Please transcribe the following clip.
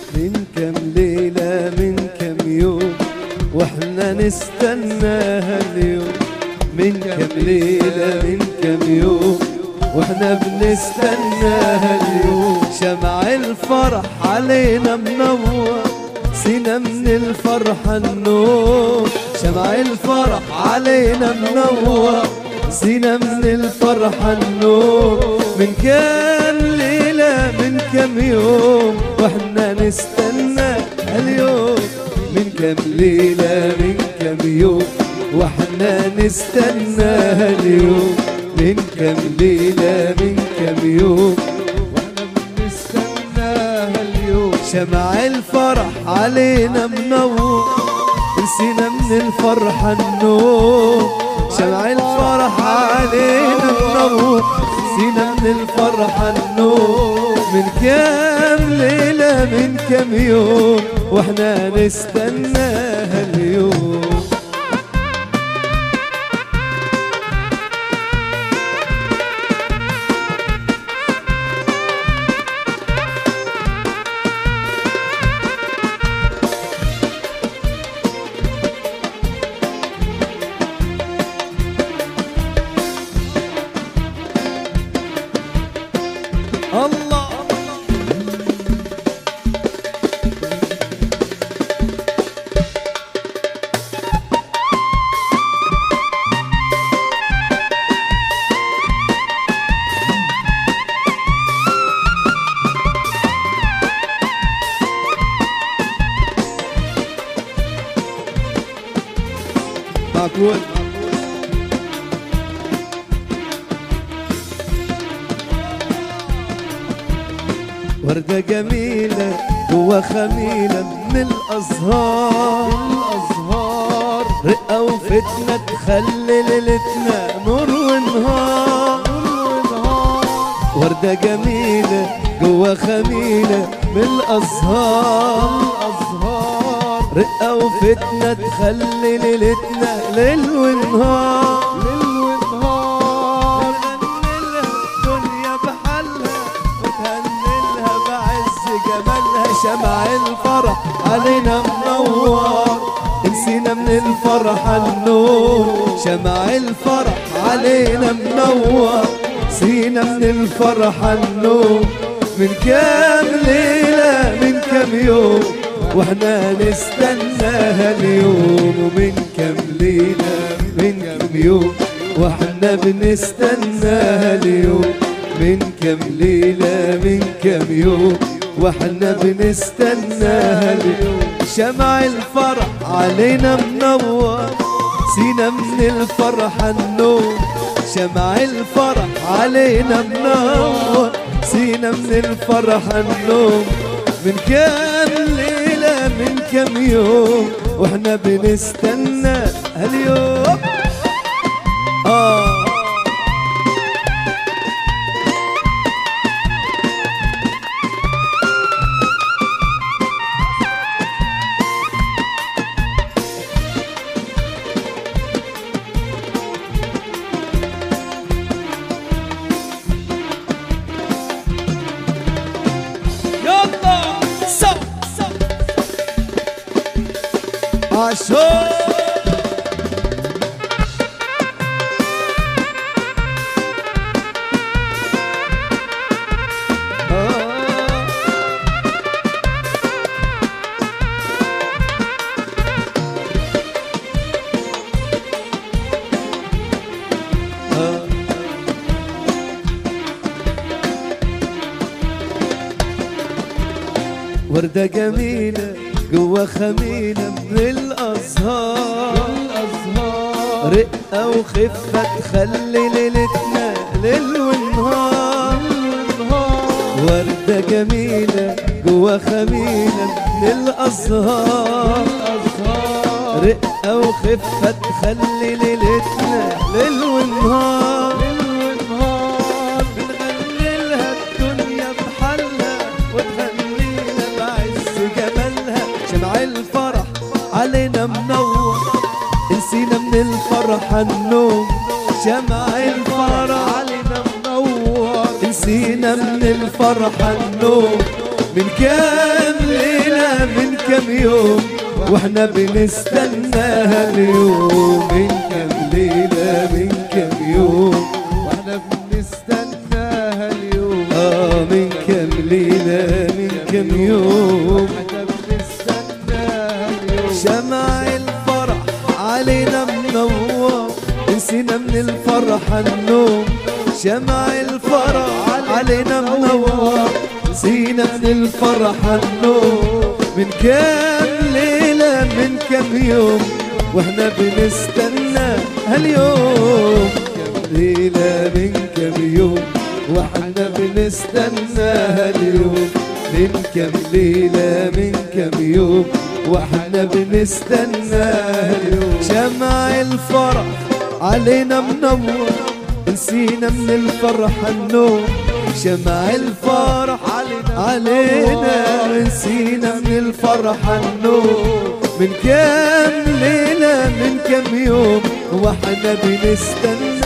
من كم ليلة من كم يوم واحنا نستناها اليوم من كم ليلة من كم يوم واحنا بنستناها اليوم شمع الفرح علينا منور سينا من الفرحة النور شمع الفرح علينا منور سينا من الفرحة النور من كم ليلة من كم يوم واحنا نستنى اليوم من كم ليلة من كم يوم واحنا نستنى اليوم من كم ليلة من كم يوم واحنا بنستناها اليوم شمع الفرح علينا منور نسينا من الفرحة النور شمع الفرح علينا منور نسينا من الفرحة النور من كم ليلة من كم يوم واحنا نستناها اليوم الله معقول وردة جميلة جوا خميلة من الأزهار الأزهار رقة وفتنة تخلي ليلتنا نور ونهار وردة جميلة جوا خميلة من الأزهار الأزهار رقة وفتنة تخلي ليلتنا ليل ونهار ليل ونهار نهنلها الدنيا بحالها وتهنلها بعز جمالها شمع الفرح علينا منور نسينا من الفرحة النور شمع الفرح علينا منور سينا من الفرحة النوم من كام ليلة من كام يوم واحنا نستناها اليوم ومن كام ليلة من كام يوم واحنا بنستناها اليوم من كام ليلة من كام يوم واحنا بنستناها اليوم شمع الفرح علينا منور سينا من الفرحة النور شمع الفرح علينا منور سينا من الفرحة النوم من كام ليلة من كام يوم واحنا بنستنى هاليوم آه يلا سو عاشور وردة جميلة جوا خميلة من الأزهار رقة وخفة تخلي ليلتنا ليل ونهار وردة جميلة جوا خميلة من الأزهار رقة وخفة تخلي ليلتنا ليل ونهار بنغني لها الدنيا بحالها وتغنينا بعز جمالها شمع الفرح علينا منور نسينا من الفرحة النوم شمع الفرح علينا منور نسينا من الفرحة النوم من كام ليلة من كم يوم واحنا بنستناها اليوم من كم ليلة من كم يوم واحنا بنستناها اليوم آه من كم ليلة من كم يوم احنا بنستناها اليوم شمع الفرح علينا منور نسينا من الفرح النوم شمع الفرح علينا منور نسينا من الفرح النوم من كام ليلة من كام يوم واحنا بنستنى هاليوم كام ليلة من كام يوم واحنا بنستنى هاليوم من كام ليلة من كام يوم واحنا بنستنى هاليوم شمع الفرح علينا منور نسينا من الفرح النوم شمع الفرح علينا نسينا من الفرح النوم من كام ليلة من كام يوم واحنا بنستنى